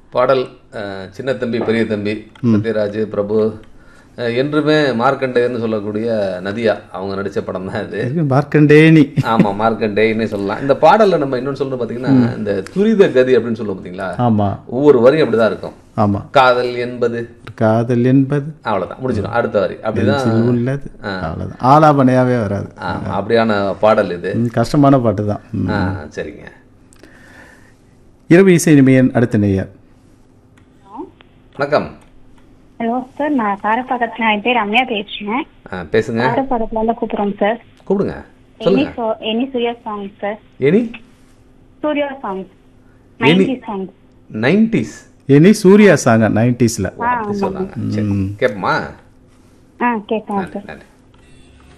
பாடல் அஹ், சின்ன தம்பி பெரிய தம்பி சத்யராஜ் பிரபு அஹ், என்றுமே மார்க்கண்டேயர்னு சொல்லக்கூடிய நதியா அவங்க நடிச்ச படம் தான் இது இருக்கு மார்க்கண்டேனி ஆமா மார்க்கண்டேயன்னு சொல்லலாம் இந்த பாடல்ல நம்ம இன்னொன்னு சொல்றது பாத்தீங்கன்னா இந்த துரித கதி அப்படின்னு சொல்லுவோம் பாத்தீங்களா ஆமா ஒவ்வொரு வரியும் அப்படிதான் இருக்கும் ஆமா காதல் என்பது காதல் என்பது அவ்வளவுதான் முடிச்சிடும் அடுத்த வரி அப்படிதான் நெஞ்சில் உள்ளது அவ்வளவுதான் ஆலாபனையாவே வராது ஆமா, அப்படியான பாடல் இது ம், கஷ்டமான பாட்டு தான் ம். ஆ, சரிங்க இரவு இசை இனிமையன் அடுத்த நேயர் வணக்கம் ஹலோ சார் நான் காரப்பாக்கத்துல என் பேர் ரம்யா பேசுறேன் ஆ, பேசுங்க காரப்பாக்கத்துல இருந்து கூப்பிடுறோம் சார் கூப்பிடுங்க எனி சொல்லுங்க சோ- any Surya song sir any Surya song any ninety song nineties any Surya சாங்க நைன்டிஸ்ல அப்படி சொன்னாங்க சரி கேட்போமா ஆ கேட்கலாம் சார் நன்றி